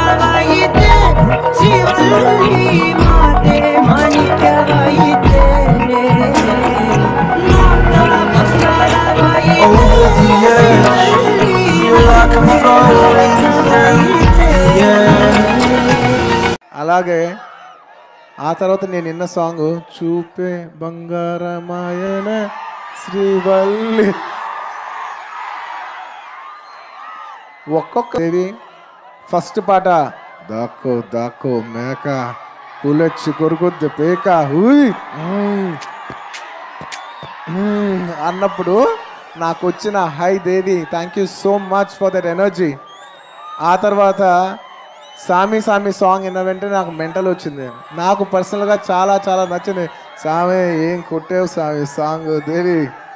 ಮಂಗಳವಾಯಿತೆ ಶಿವಲ್ಲಿ ಮಾತೆ ಮಾಣಿಕ್ಯವಾಯಿತೆ ಮಾತ ಮಂಗಳವಾಯಿತೆ Oh, yeah. Feel like I'm falling. Yeah. అలాగే ఆ తర్వాత నేను విన్న సాంగ్ చూపే బంగారమాయన శ్రీవల్లి ఒక్కొక్క ఇది ఫస్ట్ పాట దాక్కో దాక్కో మేక పులొచ్చి కొరుకుద్ది పేక హూయ్ మ్మ్. మ్మ్. అన్నప్పుడు నాకు వచ్చిన hi Devi thank you so much for that energy ఆ తర్వాత సామి సామి సాంగ్ విన్న వెంటనే నాకు మెంటల్ వచ్చింది నాకు పర్సనల్గా చాలా చాలా నచ్చింది సామి ఏం కొట్టేవు సామి సాంగ్ దేవి